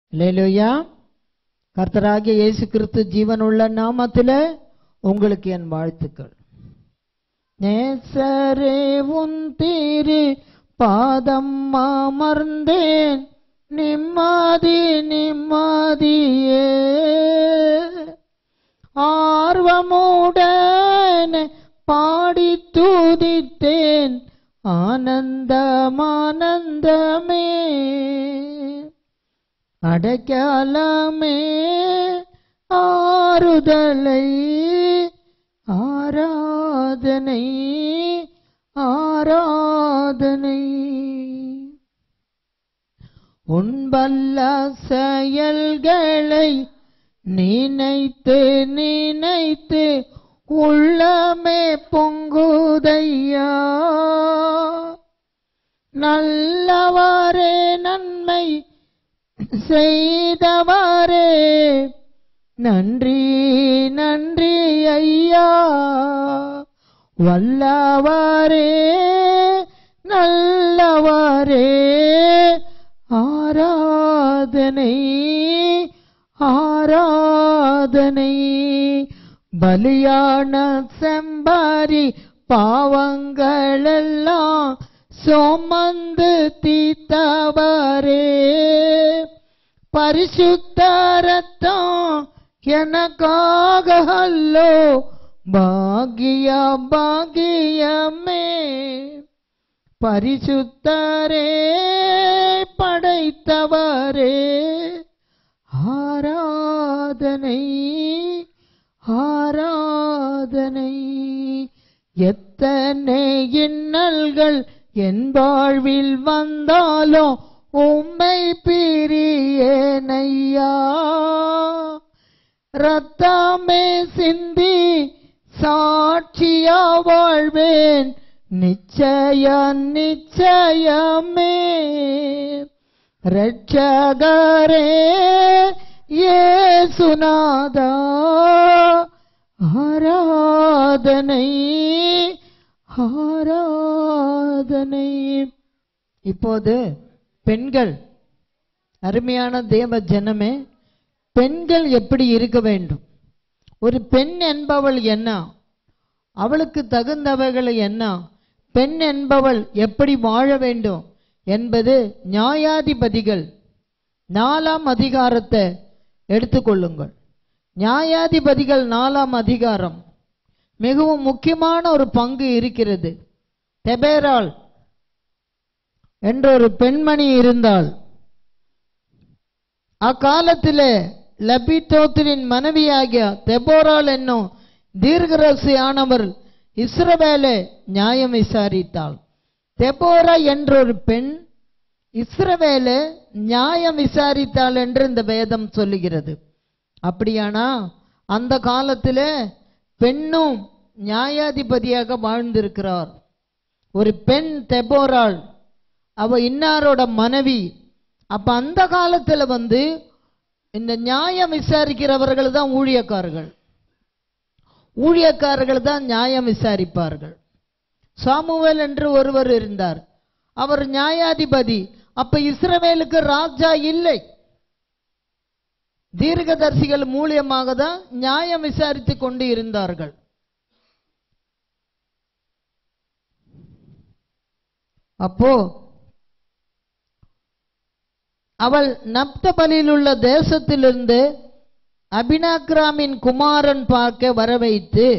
லேலுயா கர்த்தராகிய இயேசு கிறிஸ்து ஜீவனுள்ள நாமத்தில உங்களுக்கு என் வாழ்த்துக்கள் நேசரே உன் தீரு பாதம் அமர்ந்தேன் நிம்மதி நிம்மதியே ஆர்வமுடன் பாடி துதித்தேன் ஆனந்தம் ஆனந்தமே அடைக்கலமே ஆறுதலை ஆராதனை ஆராதனை உன்பல்ல செயல்களை நினைத்து நினைத்து உள்ளமே பொங்குதையா நல்லவாரே நன்மை செய்தவாரே நன்றி நன்றி ஐயா வல்லவாரே நல்லவாரே ஆராதனை ஆராதனை பலியான செம்பாரி பாவங்களெல்லாம் சுமந்து தீத்தவரே பரிசுத்த ரத்தம் எனக்காக அல்லோ பாகிய பாகியமே பரிசுத்தரே படைத்தவரே ஆராதனை ஆராதனை எத்தனை இன்னல்கள் என் வாழ்வில் வந்தாலும் உம்மை பிரியேனையா ரத்தமே சிந்தி சாட்சியா வாழ்வேன் நிச்சய நிச்சயமே ரட்சகரே ஏசுநாதா ஆராதனை ஆராதனை இப்போது பெண்கள் அருமையான தேவ ஜனமே பெண்கள் எப்படி இருக்க வேண்டும் ஒரு பெண் என்பவள் என்ன அவளுக்கு தகுந்தவைகள் என்ன பெண் என்பவள் எப்படி வாழ வேண்டும் என்பது நியாயாதிபதிகள் நாலாம் அதிகாரத்தை எடுத்துக்கொள்ளுங்கள் நியாயாதிபதிகள் நாலாம் அதிகாரம் மிகவும் முக்கியமான ஒரு பங்கு இருக்கிறது தெபேராள் என்ற ஒரு பெண்மணி இருந்தாள் அக்காலத்திலே லபித்தோத்திரின் மனைவியாகிய தெபோராள் என்னும் தீர்க்கரசியானவர் இஸ்ரவேலை நியாயம் விசாரித்தாள் தெபோரா என்ற ஒரு பெண் இஸ்ரவேலை நியாயம் விசாரித்தாள் என்று இந்த வேதம் சொல்லுகிறது அப்படியானா அந்த காலத்திலே பெண்ணும் நியாயாதிபதியாக வாழ்ந்திருக்கிறார் ஒரு பெண் தெபோராள் அவ இன்னாரோட மனைவி அப்ப அந்த காலத்துல வந்து இந்த நியாயம் விசாரிக்கிறவர்கள் தான் ஊழியக்காரர்கள் ஊழியக்காரர்கள் தான் நியாயம் விசாரிப்பார்கள் சாமுவேல் என்று ஒருவர் இருந்தார் அவர் நியாயாதிபதி அப்ப இஸ்ரவேலுக்கு ராஜா இல்லை தீர்க்கதரிசிகள் மூலியமாக தான் நியாயம் விசாரித்து கொண்டு இருந்தார்கள் அப்போ அவள் நப்தபலியில் உள்ள தேசத்திலிருந்து அபினாக்ராமின் குமாரன் பார்க்க வர வைத்து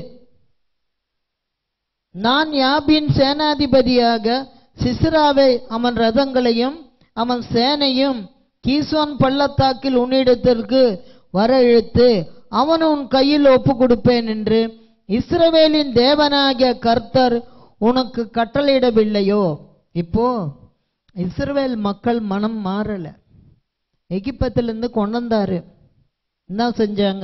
நான் யாபின் சேனாதிபதியாக சிஸ்ராவை அவன் ரதங்களையும் அவன் சேனையும் கீசோன் பள்ளத்தாக்கில் உன்னிடத்திற்கு வர இழுத்து அவன் உன் கையில் ஒப்பு கொடுப்பேன் என்று இஸ்ரவேலின் தேவனாகிய கர்த்தர் உனக்கு கட்டளையிடவில்லையோ இப்போ இஸ்ரவேல் மக்கள் மனம் மாறல எகிப்பத்திலிருந்து கொண்டு வந்தாரு என்ன செஞ்சாங்க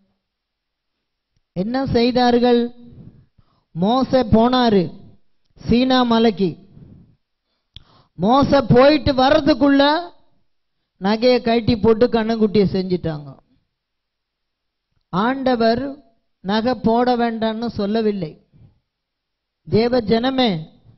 என்ன செய்தார்கள் மோச போனாரு சீனா மலைக்கு மோச போயிட்டு வர்றதுக்குள்ள நகையை கட்டி போட்டு கண்ணங்குட்டியை செஞ்சிட்டாங்க ஆண்டவர் நகை போட வேண்டாம்னு சொல்லவில்லை தேவ ஜனமே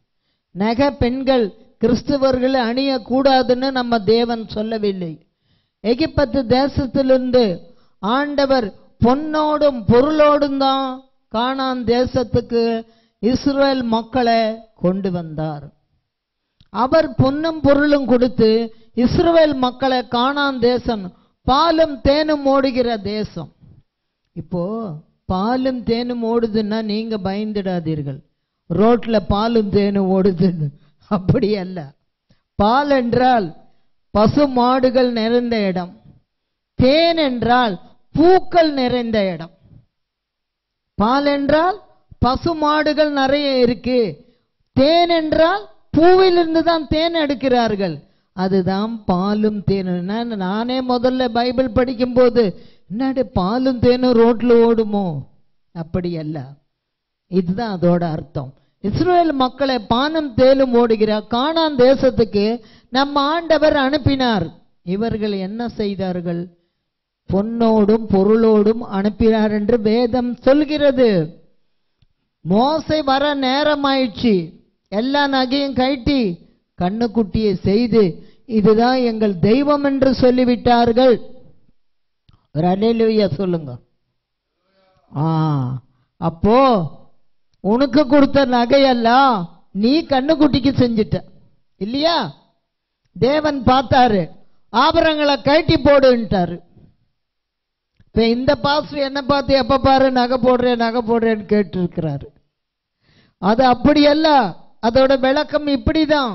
நகை பெண்கள் கிறிஸ்தவர்களை அணியக்கூடாதுன்னு நம்ம தேவன் சொல்லவில்லை எகிப்து தேசத்திலிருந்து ஆண்டவர் பொன்னோடும் பொருளோடும் தான் கானான் தேசத்துக்கு இஸ்ரேல் மக்களை கொண்டு வந்தார் அவர் பொன்னும் பொருளும் கொடுத்து இஸ்ரவேல் மக்களை காணான் தேசம் பாலும் தேனும் ஓடுகிற தேசம் இப்போ பாலும் தேனும் ஓடுதுன்னா நீங்க பயந்துடாதீர்கள் ரோட்ல பாலும் தேனும் ஓடுதுன்னு அப்படி அல்ல பால் என்றால் பசு மாடுகள் நிறைந்த இடம் தேன் என்றால் பூக்கள் நிறைந்த இடம் பால் என்றால் பசு மாடுகள் நிறைய இருக்கு தேன் என்றால் பூவிலிருந்து தான் தேன் எடுக்கிறார்கள் அதுதான் பாலும் தேனும் நான் நானே முதல்ல பைபிள் படிக்கும்போது என்னடி பாலும் தேனும் ரோட்ல ஓடுமோ அப்படி அல்ல இதுதான் அதோட அர்த்தம் இஸ்ரேல் மக்களை பானம் தேலும் ஓடுகிற கானான் தேசத்துக்கு நம்ம ஆண்டவர் அனுப்பினார் இவர்கள் என்ன செய்தார்கள் பொன்னோடும் பொருளோடும் அனுப்பினார் என்று வேதம் சொல்கிறது மோசை வர நேரமாயிடுச்சு எல்லா நகையும் கட்டி கண்ணுக்குட்டியை செய்து இதுதான் எங்கள் தெய்வம் என்று சொல்லிவிட்டார்கள் ஒரு அலையிலுயா சொல்லுங்க ஆ அப்போ உனக்கு கொடுத்த நகையெல்லாம் நீ கண்ணுக்குட்டிக்கு செஞ்சிட்ட இல்லையா தேவன் பார்த்தாரு ஆபரங்களை கழட்டி போடுன்ட்டாரு இப்ப இந்த பாஸ்டர் என்ன பார்த்து எப்ப பாரு நகை போடுறேன் நகை போடுறேன்னு கேட்டு இருக்கிறாரு அது அப்படி அல்ல அதோட விளக்கம் இப்படிதான்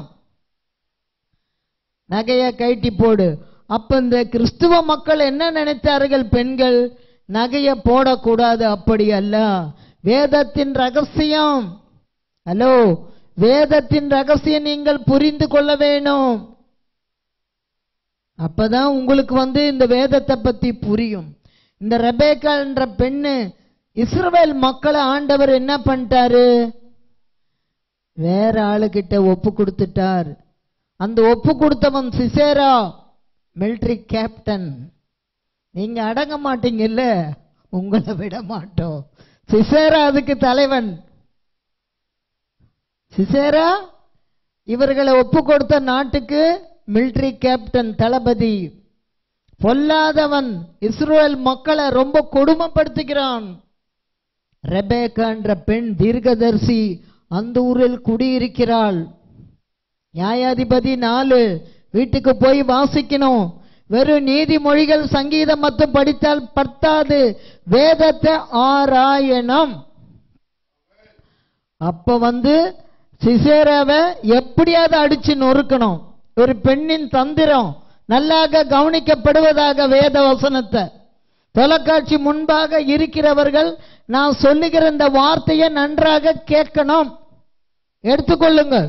நகைய கழட்டி போடு அப்ப இந்த கிறிஸ்துவ மக்கள் என்ன நினைத்தார்கள் பெண்கள் நகைய போடக்கூடாது அப்படி அல்ல வேதத்தின் ரகசியம் ஹலோ வேதத்தின் ரகசியம் நீங்கள் புரிந்து கொள்ள வேணும் அப்பதான் உங்களுக்கு வந்து இந்த வேதத்தை பத்தி புரியும் இந்த ரெபேக்கா என்ற பெண்ணு இஸ்ரவேல் மக்களை ஆண்டவர் என்ன பண்ணிட்டாரு வேற ஆளுகிட்ட ஒப்பு கொடுத்துட்டார் அந்த ஒப்பு கொடுத்தவன் சிசேரா மிலிட்டரி கேப்டன் நீங்க அடங்க மாட்டீங்கல்ல உங்களை விட மாட்டோம் சிசேரா அதுக்கு தலைவன் சிசேரா இவர்களை ஒப்பு கொடுத்த நாட்டுக்கு மிலிட்டரி கேப்டன் தளபதி பொல்லாதவன் இஸ்ரேல் மக்களை ரொம்ப கொடுமைப்படுத்துகிறான் ரெபேக்கா என்ற பெண் தீர்க்கதரிசி அந்த ஊரில் குடியிருக்கிறாள் நியாயாதிபதி நாலு வீட்டுக்கு போய் வாசிக்கணும் வெறும் நீதிமொழிகள் சங்கீதம் மட்டும் படித்தால் பத்தாது வேதத்தை ஆராயணம் அப்ப வந்து சிசேராவை எப்படியாவது அடிச்சு நொறுக்கணும் ஒரு பெண்ணின் தந்திரம் நல்லாக கவனிக்கப்படுவதாக வேத வசனத்தை தொலைக்காட்சி முன்பாக இருக்கிறவர்கள் நான் சொல்லுகிற இந்த வார்த்தையை நன்றாக கேட்கணும் எடுத்துக்கொள்ளுங்கள்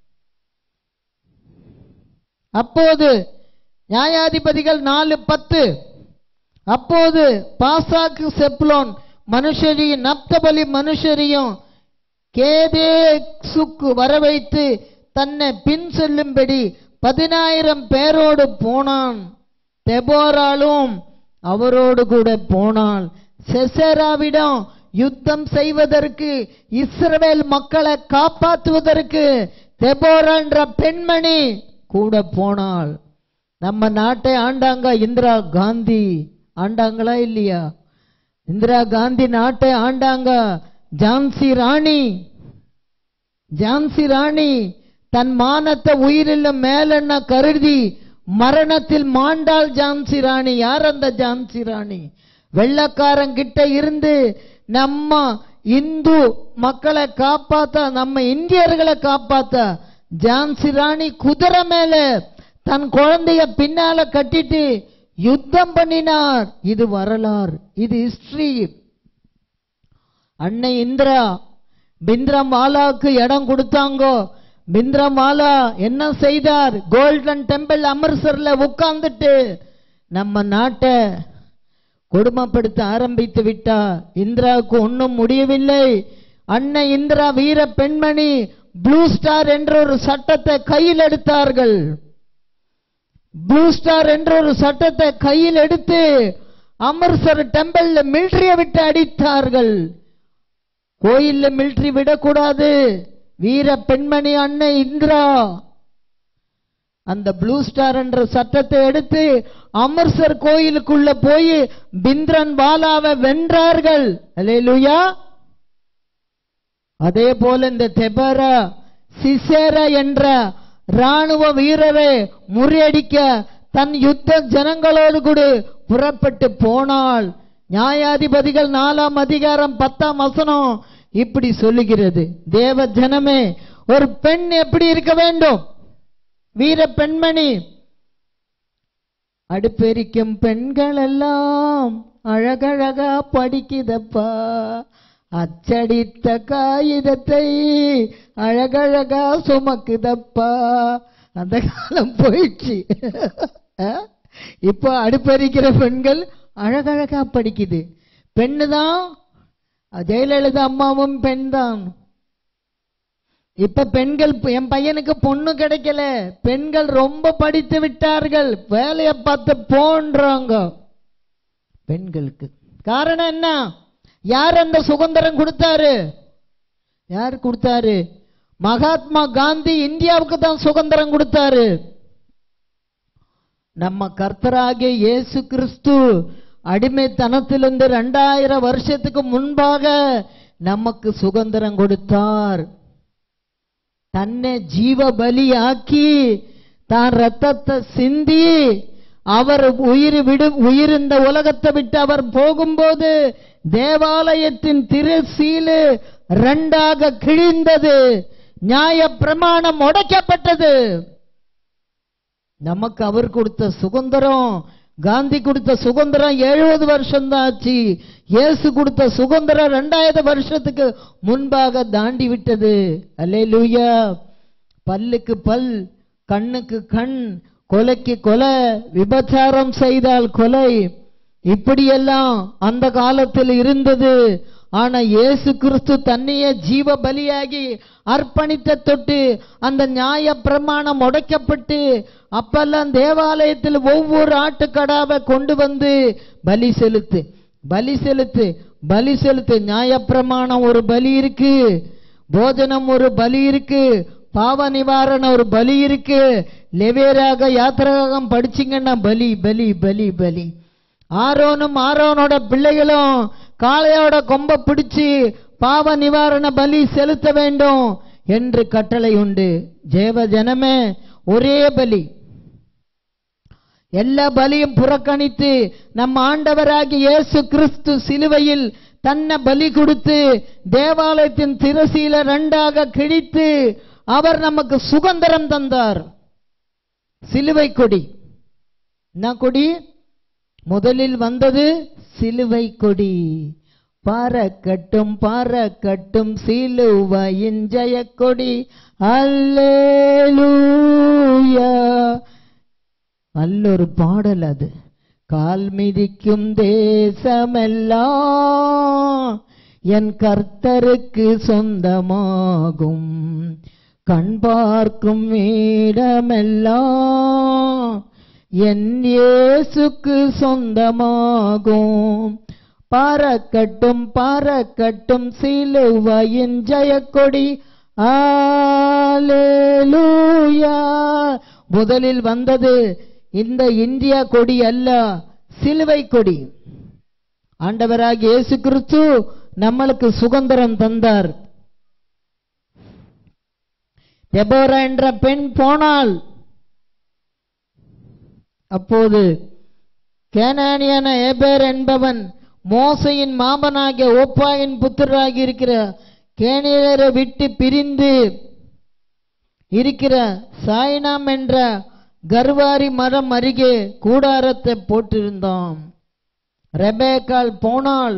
அப்போது நியாயாதிபதிகள் நாலு பத்து அப்போது பாசாக்கு செப்லோன் மனுஷரையும் நப்தபலி மனுஷரையும் கேதே சுக்கு வரவைத்து தன்னை பின் செல்லும்படி பதினாயிரம் பேரோடு போனான் தெபோராலும் அவரோடு கூட போனான் செசராவிடம் யுத்தம் செய்வதற்கு இஸ்ரவேல் மக்களை காப்பாற்றுவதற்கு தெபோரா என்ற பெண்மணி கூட போனாள் நம்ம நாட்டை ஆண்டாங்க இந்திரா காந்தி ஆண்டாங்களா இல்லையா இந்திரா காந்தி நாட்டை ஆண்டாங்க ஜான்சி ராணி ஜான்சி ராணி தன் மானத்தை உயிரிலும் மேலென்ன கருதி மரணத்தில் மாண்டாள் ஜான்சி ராணி யார் அந்த ஜான்சி ராணி வெள்ளக்காரங்கிட்ட இருந்து நம்ம இந்து மக்களை காப்பாத்த நம்ம இந்தியர்களை காப்பாத்த ஜான்சி ராணி குதிரை மேல தன் குழந்தைய பின்னால கட்டிட்டு யுத்தம் பண்ணினார் இது வரலாறு இது ஹிஸ்டரி அன்னை இந்திரா பிந்திரமாலாவுக்கு இடம் கொடுத்தாங்கோ பிந்திரமாலா என்ன செய்தார் கோல்டன் டெம்பிள் அமிர்தசர்ல உட்கார்ந்துட்டு நம்ம நாட்டை கொடுமைப்படுத்த ஆரம்பித்து விட்டா இந்திராவுக்கு ஒன்றும் முடியவில்லை அன்னை இந்திரா வீர பெண்மணி ப்ளூ ஸ்டார் என்ற ஒரு சட்டத்தை கையில் எடுத்தார்கள் ப்ளூ ஸ்டார் என்ற ஒரு சட்டத்தை கையில் எடுத்து அமிர்தசர் டெம்பிள்ல மிலிட்டரிய விட்டு அடித்தார்கள் கோயில்ல மிலிட்டரி விடக்கூடாது வீர பெண்மணி அன்னை இந்திரா அந்த ப்ளூ ஸ்டார் என்ற சட்டத்தை எடுத்து அமர்சர் கோயிலுக்குள்ள போய் பிந்திரன் பாலாவை வென்றார்கள் அல்லேலூயா அதே போல இந்த தெபரா சிசேரா என்ற ராணுவ வீரரை முறியடிக்க தன் யுத்த ஜனங்களோடு கூட புறப்பட்டு போனாள் நியாயாதிபதிகள் நாலாம் அதிகாரம் பத்தாம் வசனம் இப்படி சொல்லுகிறது தேவ ஜனமே ஒரு பெண் எப்படி இருக்க வேண்டும் வீர பெண்மணி அடுப்பெரிக்கும் பெண்கள் எல்லாம் அழகழகா படிக்குதப்பா அச்சடித்த காகிதத்தை அழகழகா சுமக்குதப்பா அந்த காலம் போயிடுச்சு அஹ்? இப்போ அடுப்பெரிக்கிற பெண்கள் அழகழகா படிக்குது பெண்ணு தான் ஜெயலலிதா அம்மாவும் பெண் தான் இப்ப பெண்கள் என் பையனுக்கு பொண்ணு கிடைக்கல பெண்கள் ரொம்ப படித்து விட்டார்கள் வேலையை பார்த்து போன்றாங்க பெண்களுக்கு காரணம் என்ன யார் அந்த சுதந்திரம் கொடுத்தாரு யார் கொடுத்தாரு மகாத்மா காந்தி இந்தியாவுக்கு தான் சுதந்திரம் கொடுத்தாரு நம்ம கர்த்தராகிய இயேசு கிறிஸ்து அடிமைத்தனத்திலிருந்து ரெண்டாயிரம் வருஷத்துக்கு முன்பாக நமக்கு சுதந்திரம் கொடுத்தார் தன்னை ஜீவ பலியாக்கி தான் ரத்தத்தை சிந்தி அவர் உயிர் விடு உயிர் இந்த உலகத்தை விட்டு அவர் போகும்போது தேவாலயத்தின் திருசீலு ரெண்டாக கிழிந்தது நியாய பிரமாணம் உடைக்கப்பட்டது நமக்கு அவர் கொடுத்த சுதந்திரம் காந்தி கொடுத்த சுதந்திரம் எழுபது வருஷம் தான் ஆச்சு இயேசு கொடுத்த சுதந்திரம் ரெண்டாயிரம் வருஷத்துக்கு முன்பாக தாண்டி விட்டது அல்லே லூயா பல்லுக்கு பல் கண்ணுக்கு கண் கொலைக்கு கொலை விபச்சாரம் செய்தால் கொலை இப்படியெல்லாம் அந்த காலத்தில் இருந்தது ஆனா இயேசு கிறிஸ்து தன்னையே ஜீவ பலியாகி அர்ப்பணித்த தொட்டு அந்த நியாய பிரமாணம் உடைக்கப்பட்டு அப்பெல்லாம் தேவாலயத்தில் ஒவ்வொரு ஆட்டுக்கடாவை கொண்டு வந்து பலி செலுத்து பலி செலுத்து பலி செலுத்து நியாயப்பிரமாணம் ஒரு பலி இருக்கு போஜனம் ஒரு பலி இருக்கு பாவ நிவாரணம் ஒரு பலி இருக்கு லெவேராக யாத்திராகம் படிச்சீங்கன்னா பலி பலி பலி பலி ஆரோனும் ஆரோனோட பிள்ளைகளும் காளையோட கொம்ப பிடிச்சு பாவ நிவாரண பலி செலுத்த வேண்டும் என்று கட்டளை உண்டு ஜெவ ஜனமே ஒரே பலி எல்லா பலியும் புறக்கணித்து நம் ஆண்டவராகி இயேசு கிறிஸ்து சிலுவையில் தன்னை பலி கொடுத்து தேவாலயத்தின் திரசீல ரெண்டாக கிழித்து அவர் நமக்கு சுதந்திரம் தந்தார் சிலுவை கொடி என்ன கொடி முதலில் வந்தது சிலுவை கொடி பாறக்கட்டும் பாறக்கட்டும் சிலுவையின் ஜெயக்கொடி அல்லேலூயா நல்லொரு பாடல் அது கால் மிதிக்கும் தேசமெல்லாம் என் கர்த்தருக்கு சொந்தமாகும் கண் பார்க்கும் இடமெல்லாம் என் இயேசுக்கு சொந்தமாகும் பாறக்கட்டும் பாறக்கட்டும் சிலுவையின் ஜெயக்கொடி ஆலேலூயா முதலில் வந்தது இந்த இந்தியா கொடி அல்ல சிலுவை கொடி ஆண்டவராக இயேசு கிறிஸ்து நம்மளுக்கு சுதந்திரம் தந்தார் தெபோரா என்ற பெண் போனாள் அப்போது கேனானியான ஏபேர் என்பவன் மோசையின் மாமனாகிய ஓப்பாயின் புத்திராகி இருக்கிற கேனியரை விட்டு பிரிந்து இருக்கிற சாய்னாம் என்ற கர்வாரி மரம் அருகே கூடாரத்தை போட்டிருந்தான் ரெபேக்கால் போனாள்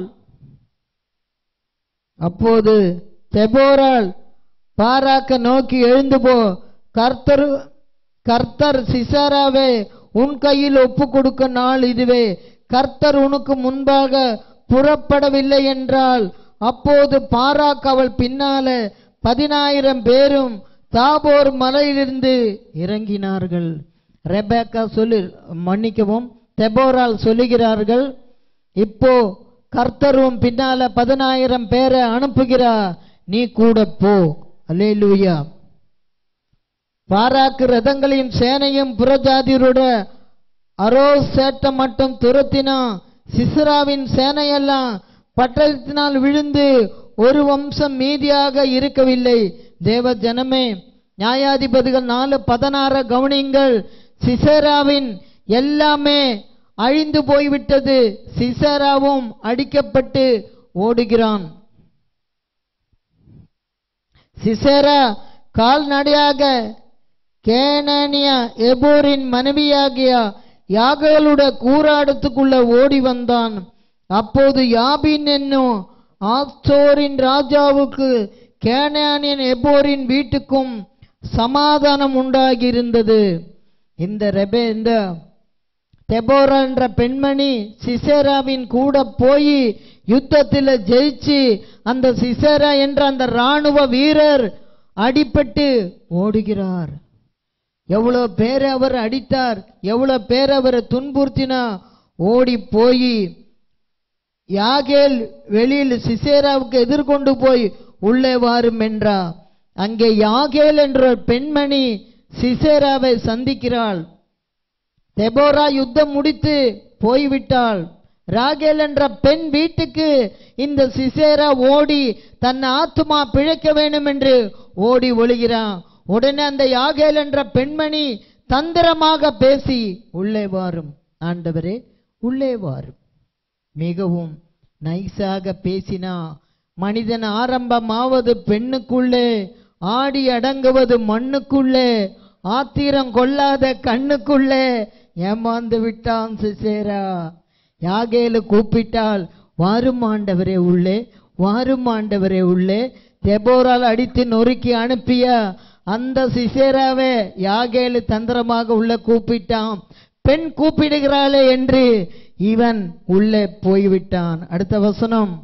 அப்போது தெபோரால் பாராக்க நோக்கி எழுந்து போ கர்த்தர் கர்த்தர் சிசாராவே உன் கையில் ஒப்பு கொடுக்க நாள் இதுவே கர்த்தர் உனக்கு முன்பாக புறப்படவில்லை என்றால் அப்போது பாராக் அவள் பின்னால பதினாயிரம் பேரும் தாபோர் மலையிலிருந்து இறங்கினார்கள் ரெபேக்கா சொல்லி மன்னிக்கவும் தெபோரால் சொல்லுகிறார்கள் இப்போ கர்த்தரும் பின்னால பதினாயிரம் பேரை அனுப்புகிறா நீ கூட போ அல்லேலூயா பாராக்கு ரதங்களின் சேனையும் புறஜாதியரோட அரோ சேட்ட மட்டும் துரத்தினான் சிசராவின் சேனையெல்லாம் பட்டணத்தினால் விழுந்து ஒரு வம்சம் மீதியாக இருக்கவில்லை தேவ ஜனமே நியாயாதிபதிகள் நாலு பதினாறு கவனிங்கள் சிசராவின் எல்லாமே அழிந்து போய்விட்டது சிசராவும் அடிக்கப்பட்டு ஓடுகிறான் சிசேரா கால்நடையாக கேனானிய எபோரின் மனைவியாகிய யாகலுட கூறாடத்துக்குள்ள ஓடி வந்தான் அப்போது யாபின் என்னும் ஆஸ்தோரின் ராஜாவுக்கு கேனானியன் எபோரின் வீட்டுக்கும் சமாதானம் உண்டாகி இருந்தது இந்த ரெபே இந்த தெபோரா என்ற பெண்மணி சிசேராவின் கூட போய் யுத்தத்தில் ஜெயிச்சு அந்த சிசேரா என்ற அந்த ராணுவ வீரர் அடிபட்டு ஓடுகிறார் எவ்வளவு பேர் அவர் அடித்தார் எவ்வளவு பேர் அவர் துன்புறுத்தினா ஓடி போய் யாகேல் வெளியில் சிசேராவுக்கு எதிர்கொண்டு போய் உள்ளே வாரும் என்றா அங்கே யாகேல் என்ற ஒரு பெண்மணி சிசேராவை சந்திக்கிறாள் தெபோரா யுத்தம் முடித்து போய்விட்டாள் ராகேல் என்ற பெண் வீட்டுக்கு இந்த சிசேரா ஓடி தன் ஆத்துமா பிழைக்க வேண்டும் என்று ஓடி ஒழுகிறான் உடனே அந்த யாகேல் என்ற பெண்மணி தந்திரமாக பேசி உள்ளே வாரும் ஆண்டவரே உள்ளே வாரும் மிகவும் நைஸாக பேசினா மனிதன் ஆரம்பமாவது பெண்ணுக்குள்ளே ஆடி அடங்குவது மண்ணுக்குள்ளே ஆத்திரம் கொள்ளாத கண்ணுக்குள்ளே ஏமாந்து விட்டான் சிசேரா யாகேலு கூப்பிட்டால் வாரும் ஆண்டவரே உள்ளே வாரும் ஆண்டவரே உள்ளே தெபோரால் அடித்து நொறுக்கி அனுப்பிய அந்த சிசேராவே யாகேலு தந்திரமாக உள்ள கூப்பிட்டான் பெண் கூப்பிடுகிறாளே என்று இவன் உள்ளே போய்விட்டான் அடுத்த வசனம்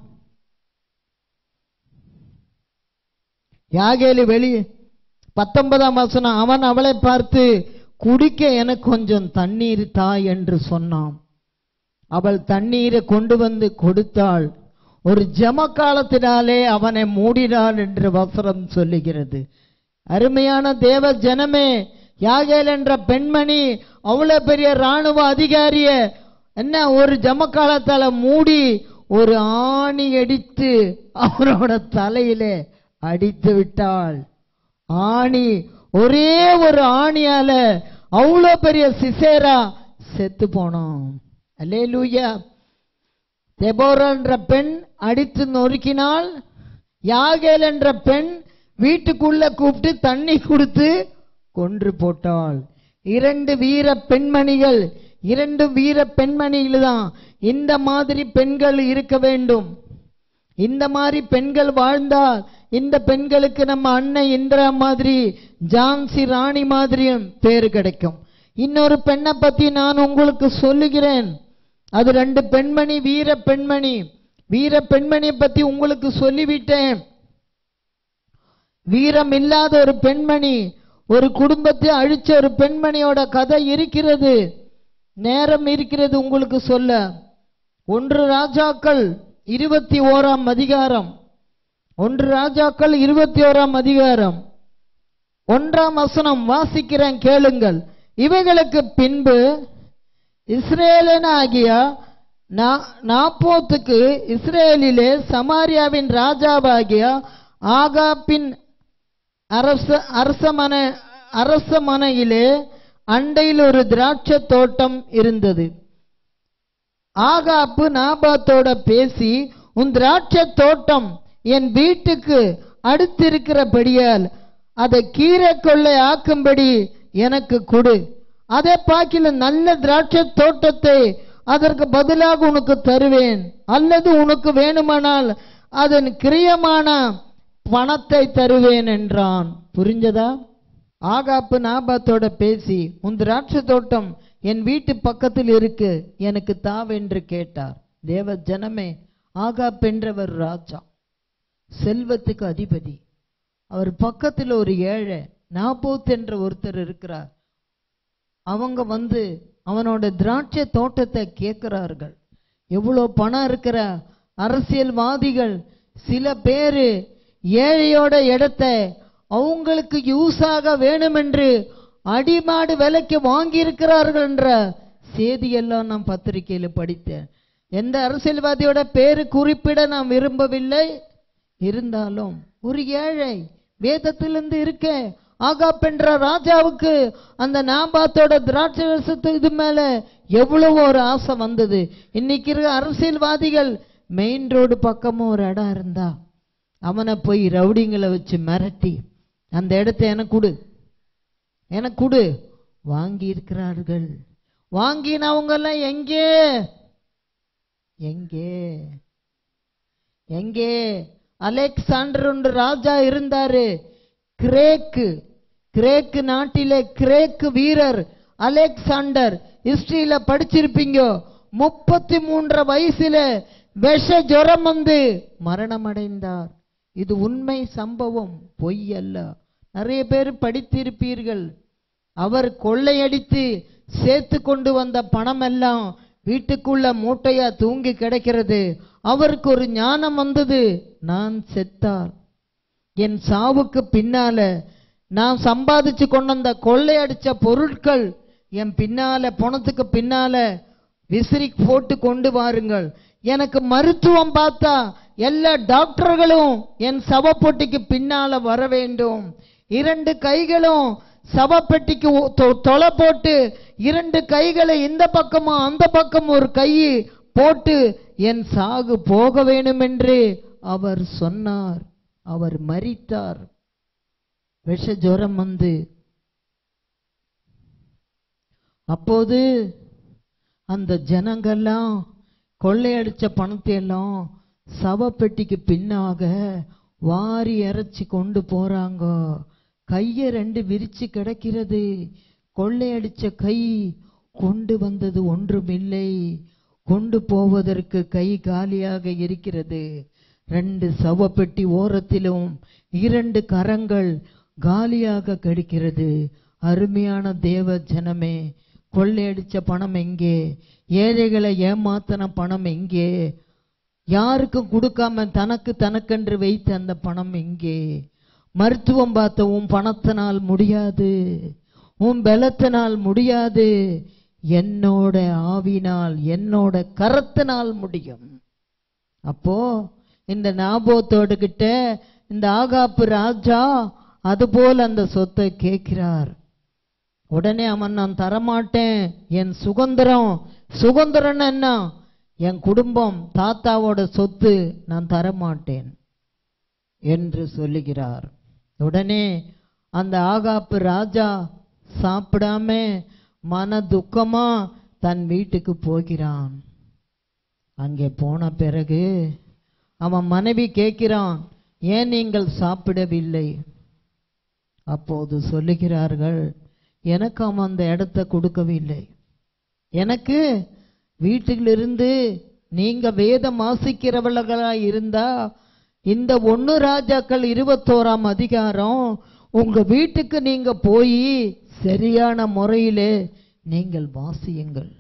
யாகேலு வெளி பத்தொன்பதாம் வசனம் அவன் அவளை பார்த்து குடிக்க எனக்கு கொஞ்சம் தண்ணீர் தா என்று சொன்னான் அவள் தண்ணீரை கொண்டு வந்து கொடுத்தாள் ஒரு ஜம காலத்தினாலே அவனை மூடினாள் என்று வசனம் சொல்லுகிறது அருமையான தேவ ஜனமே யாகேல் என்ற பெண்மணி அவ்வளவு பெரிய ராணுவ அதிகாரிய என்ன ஒரு ஜமக்காலத்தால மூடி ஒரு ஆணி அடித்து அவரோட தலையிலே அடித்து விட்டாள் ஆணி ஒரே ஒரு ஆணியால அவ்வளோ பெரிய சிசேரா செத்து போனோம் அல்லே லூயா என்ற பெண் அடித்து நொறுக்கினாள் யாகேல் என்ற பெண் வீட்டுக்குள்ள கூப்பிட்டு தண்ணி கொடுத்து கொன்று போட்டாள் இரண்டு வீர பெண்மணிகள் இரண்டு வீர பெண்மணிகள் தான் இந்த மாதிரி பெண்கள் இருக்க வேண்டும் இந்த மாதிரி பெண்கள் வாழ்ந்தால் இந்த பெண்களுக்கு நம்ம அண்ணன் இந்திரா மாதிரி ஜான்சி ராணி மாதிரியும் பேரு கிடைக்கும் இன்னொரு பெண்ணை பத்தி நான் உங்களுக்கு சொல்லுகிறேன் அது ரெண்டு பெண்மணி வீர பெண்மணி வீர பெண்மணியை பத்தி உங்களுக்கு சொல்லிவிட்டேன் வீரம் இல்லாத ஒரு பெண்மணி ஒரு குடும்பத்தை அழிச்ச ஒரு பெண்மணியோட கதை இருக்கிறது நேரம் இருக்கிறது உங்களுக்கு சொல்ல ஒன்று ராஜாக்கள் இருபத்தி ஓராம் அதிகாரம் ஒன்று ராஜாக்கள் இருபத்தி ஓராம் அதிகாரம் ஒன்றாம் வசனம் வாசிக்கிறேன் கேளுங்கள் இவைகளுக்கு பின்பு இஸ்ரேலனாகிய நா- நாப்போத்துக்கு இஸ்ரேலிலே சமாரியாவின் ராஜாவாகிய ஆகாப்பின் அரச அரசமன அரசமனையிலே அண்டையில் ஒரு திராட்சை தோட்டம் இருந்தது ஆகாப்பு நாபாத்தோட பேசி உன் திராட்சை தோட்டம் என் வீட்டுக்கு அடுத்திருக்கிறபடியால் அதை கீரை கொள்ளை ஆக்கும்படி எனக்கு கொடு அதை பாக்கில நல்ல திராட்சை தோட்டத்தை அதற்கு பதிலாக உனக்கு தருவேன் அல்லது உனக்கு வேணுமானால் அதன் கிரியமான பணத்தை தருவேன் என்றான் புரிஞ்சதா ஆகாப்பு நாபாத்தோட பேசி உன் திராட்சை தோட்டம் என் வீட்டு பக்கத்தில் இருக்கு எனக்கு தாவென்று கேட்டார் தேவ ஜனமே ஆகாப் என்றவர் ராஜா செல்வத்துக்கு அதிபதி அவர் பக்கத்தில் ஒரு ஏழை நாபோத் என்ற ஒருத்தர் இருக்கிறார் அவங்க வந்து அவனோட திராட்சை தோட்டத்தை கேட்கிறார்கள் எவ்வளோ பணம் இருக்கிற அரசியல்வாதிகள் சில பேரு ஏழையோட இடத்தை அவங்களுக்கு யூஸ் ஆக வேணுமென்று அடிமாடு விலைக்கு வாங்கியிருக்கிறார்கள் என்ற செய்தியெல்லாம் நான் பத்திரிகையில் படித்தேன் எந்த அரசியல்வாதியோட பேரு குறிப்பிட நான் விரும்பவில்லை இருந்தாலும் ஒரு ஏழை வேதத்திலிருந்து இருக்க ஆகாப் என்ற ராஜாவுக்கு அந்த நாபாத்தோட திராட்சை ரசத்து இது மேல எவ்வளவு ஒரு ஆசை வந்தது இன்னைக்கு இருக்க அரசியல்வாதிகள் மெயின் ரோடு பக்கமும் ஒரு இடம் இருந்தா அவனை போய் ரவுடிங்களை வச்சு மிரட்டி அந்த இடத்த எனக்கு கொடு எனக்கு கொடு வாங்கி இருக்கிறார்கள் வாங்கினவங்க எல்லாம் எங்கே எங்கே எங்கே அலெக்சாண்டர் ஒன்று ராஜா இருந்தாரு கிரேக்கு கிரேக்கு நாட்டிலே கிரேக்கு வீரர் அலெக்சாண்டர் ஹிஸ்டரியில படிச்சிருப்பீங்க முப்பத்தி மூன்று வயசுல விஷ ஜுரம் வந்து மரணம் அடைந்தார் இது உண்மை சம்பவம் பொய் அல்ல நிறைய பேர் படித்திருப்பீர்கள் அவர் கொள்ளையடித்து சேர்த்து கொண்டு வந்த பணம் எல்லாம் வீட்டுக்குள்ள மூட்டையா தூங்கி கிடக்கிறது அவருக்கு ஒரு ஞானம் வந்தது நான் செத்தார் என் சாவுக்கு பின்னால நான் சம்பாதிச்சு கொண்டு வந்த கொள்ளையடிச்ச பொருட்கள் என் பின்னால பணத்துக்கு பின்னால விசிறி போட்டு கொண்டு வாருங்கள் எனக்கு மருத்துவம் பார்த்தா எல்லா டாக்டர்களும் என் சவப்பொட்டிக்கு பின்னால வர வேண்டும் இரண்டு கைகளும் சவப்பெட்டிக்கு ஒ- தொ- தொலை போட்டு இரண்டு கைகளை இந்த பக்கமும் அந்த பக்கம் ஒரு கை போட்டு என் சாகு போக வேண்டும் என்று அவர் சொன்னார் அவர் மரித்தார் விஷ ஜுரம் வந்து அப்போது அந்த ஜனங்கெல்லாம் கொள்ளையடிச்ச பணத்தை எல்லாம் சவப்பெட்டிக்கு பின்னாக வாரி இறைச்சி கொண்டு போறாங்க கைய ரெண்டு விரிச்சு கிடக்கிறது கொள்ளையடிச்ச கை கொண்டு வந்தது ஒன்றுமில்லை கொண்டு போவதற்கு கை காலியாக இருக்கிறது ரெண்டு சவப்பெட்டி ஓரத்திலும் இரண்டு கரங்கள் காலியாக கிடைக்கிறது அருமையான தேவ ஜனமே கொள்ளையடிச்ச பணம் எங்கே ஏழைகளை ஏமாத்தின பணம் எங்கே யாருக்கும் கொடுக்காம தனக்கு தனக்கென்று வைத்த அந்த பணம் எங்கே மருத்துவம் பார்த்த உன் பணத்தினால் முடியாது உன் பலத்தினால் முடியாது என்னோட ஆவினால் என்னோட கரத்தினால் முடியும் அப்போ இந்த நாபோத்தோடு கிட்ட இந்த ஆகாப்பு ராஜா அதுபோல் அந்த சொத்தை கேட்கிறார் உடனே அவன் நான் தரமாட்டேன் என் சுதந்திரம் சுதந்திரம் என்ன என் குடும்பம் தாத்தாவோட சொத்து நான் தரமாட்டேன் என்று சொல்லுகிறார் உடனே அந்த ஆகாப்பு ராஜா சாப்பிடாம மன துக்கமா தன் வீட்டுக்கு போகிறான் அங்கே போன பிறகு அவன் மனைவி கேட்கிறான் ஏன் நீங்கள் சாப்பிடவில்லை அப்போது சொல்லுகிறார்கள் எனக்கு அவன் அந்த இடத்தை கொடுக்கவில்லை எனக்கு வீட்டிலிருந்து நீங்க வேதம் வாசிக்கிறவர்களா இருந்தா இந்த ஒன்னு ராஜாக்கள் இருபத்தோராம் அதிகாரம் உங்க வீட்டுக்கு நீங்க போய் சரியான முறையிலே நீங்கள் வாசியுங்கள்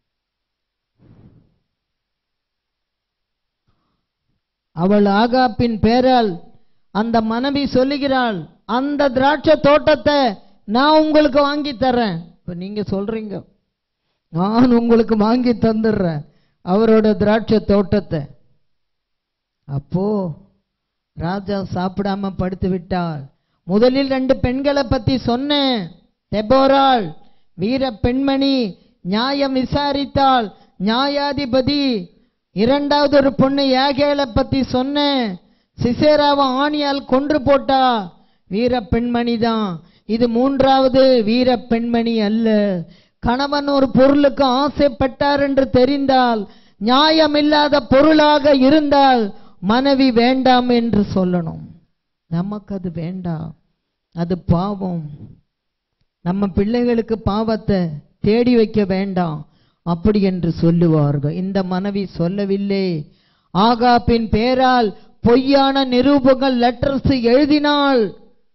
அவள் ஆகாப்பின் பேரால் அந்த மனைவி சொல்லுகிறாள் அந்த திராட்சை தோட்டத்தை நான் உங்களுக்கு வாங்கி தர்றேன் இப்ப நீங்க சொல்றீங்க நான் உங்களுக்கு வாங்கி தந்துடுறேன் அவரோட திராட்சை தோட்டத்தை அப்போ ராஜா சாப்பிடாம படுத்து விட்டாள் முதலில் ரெண்டு பெண்களை பத்தி சொன்னேன் தெபோராள் வீர பெண்மணி நியாயம் விசாரித்தாள் நியாயாதிபதி இரண்டாவது ஒரு பொண்ணு ஏகேலை பத்தி சொன்னேன் சிசேராவை ஆணியால் கொன்று போட்டா வீர பெண்மணி தான் இது மூன்றாவது வீர பெண்மணி அல்ல கணவன் ஒரு பொருளுக்கு ஆசைப்பட்டார் என்று தெரிந்தால் நியாயமில்லாத பொருளாக இருந்தால் மனைவி வேண்டாம் என்று சொல்லணும் நமக்கு அது வேண்டாம் அது பாவம் நம்ம பிள்ளைகளுக்கு பாவத்தை தேடி வைக்க வேண்டாம் அப்படி என்று சொல்லுவார்கள் இந்த மனைவி சொல்லவில்லை ஆகாப்பின் பேரால் பொய்யான நிரூபங்கள் லெட்டர்ஸ் எழுதினாள்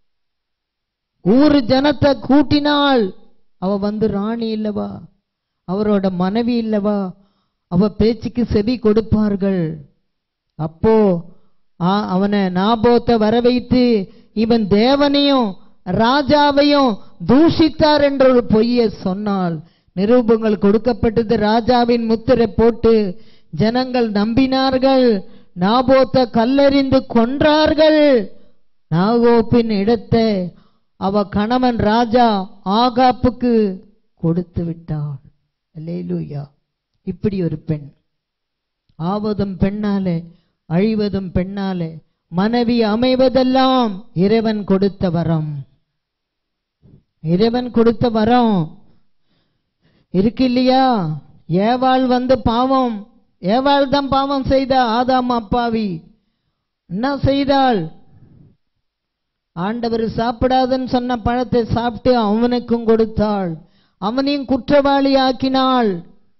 ஊரு ஜனத்தை கூட்டினாள் அவ வந்து ராணி இல்லவா அவரோட மனைவி இல்லவா அவ பேச்சுக்கு செவி கொடுப்பார்கள் அப்போ ஆ, அவனை நாபோத்தை வர வைத்து இவன் தேவனையும் ராஜாவையும் தூஷித்தார் என்ற ஒரு பொய்யை சொன்னால் நிரூபங்கள் கொடுக்கப்பட்டது ராஜாவின் முத்திரை போட்டு ஜனங்கள் நம்பினார்கள் நாபோத்தை கல்லெறிந்து கொன்றார்கள் நாகோப்பின் இடத்தை அவ கணவன் ராஜா ஆகாப்புக்கு கொடுத்து விட்டாள் அல்லேலூயா இப்படி ஒரு பெண் ஆவதும் பெண்ணாலே அழிவதும் பெண்ணாலே மனைவி அமைவதெல்லாம் இறைவன் கொடுத்த வரம் இறைவன் கொடுத்த வரம் இருக்கு இல்லையா ஏவாள் வந்து பாவம் ஏவாள் தான் பாவம் செய்தா ஆதாம் அப்பாவி என்ன செய்தாள் ஆண்டவர் சாப்பிடாதன்னு சொன்ன பழத்தை சாப்பிட்டு அவனுக்கும் கொடுத்தாள் அவனையும் குற்றவாளி ஆக்கினாள்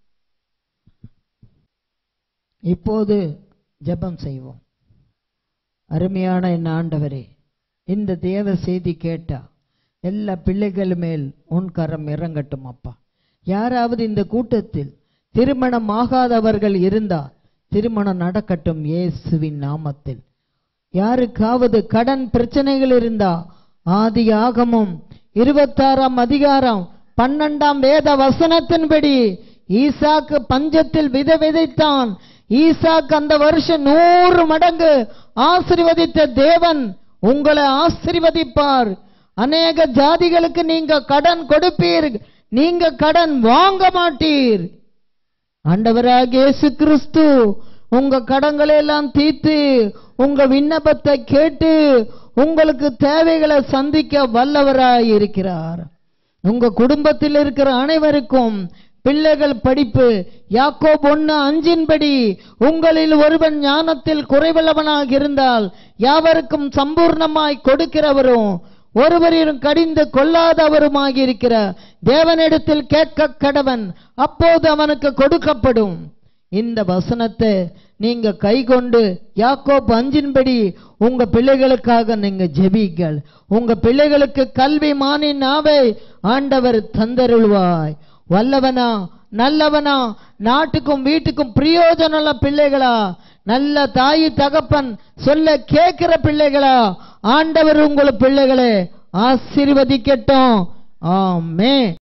இப்போது ஜெபம் செய்வோம் அருமையான என் ஆண்டவரே இந்த தேவ செய்தி கேட்டா எல்லா பிள்ளைகள் மேல் உன் கரம் இறங்கட்டும் அப்பா யாராவது இந்த கூட்டத்தில் திருமணம் ஆகாதவர்கள் இருந்தா திருமணம் நடக்கட்டும் இயேசுவின் நாமத்தில் யாருக்காவது கடன் பிரச்சனைகள் இருந்தா ஆதி ஆகமும் இருபத்தாறாம் அதிகாரம் பன்னெண்டாம் வேத வசனத்தின்படி ஈசாக்கு பஞ்சத்தில் விதை விதைத்தான் ஈசாக்கு அந்த வருஷம் நூறு மடங்கு ஆசீர்வதித்த தேவன் உங்களை ஆசீர்வதிப்பார் அநேக ஜாதிகளுக்கு நீங்க கடன் கொடுப்பீர் நீங்க கடன் வாங்க மாட்டீர் ஆண்டவராக இயேசு கிறிஸ்து உங்க கடன்களை எல்லாம் தீர்த்து உங்க விண்ணப்பத்தை கேட்டு உங்களுக்கு தேவைகளை சந்திக்க வல்லவராய் இருக்கிறார் உங்க குடும்பத்தில் இருக்கிற அனைவருக்கும் பிள்ளைகள் படிப்பு யாக்கோப் ஒண்ணு அஞ்சின்படி உங்களில் ஒருவன் ஞானத்தில் குறைவுள்ளவனாக இருந்தால் யாவருக்கும் சம்பூர்ணமாய் கொடுக்கிறவரும் ஒருவரையும் கடிந்து கொள்ளாதவருமாகி இருக்கிற தேவனிடத்தில் கேட்க கடவன் அப்போது அவனுக்கு கொடுக்கப்படும் இந்த வசனத்தை நீங்க கைகொண்டு யாக்கோப் அஞ்சின்படி உங்க பிள்ளைகளுக்காக நீங்க ஜெபிங்கள் உங்க பிள்ளைகளுக்கு கல்வி மானின் நாவை ஆண்டவர் தந்தருள்வாய் வல்லவனா நல்லவனா நாட்டுக்கும் வீட்டுக்கும் பிரயோஜனமுள்ள பிள்ளைகளா நல்ல தாய் தகப்பன் சொல்ல கேட்கிற பிள்ளைகளா ஆண்டவர் உங்களை பிள்ளைகளை ஆசீர்வதிக்கட்டும் ஆமே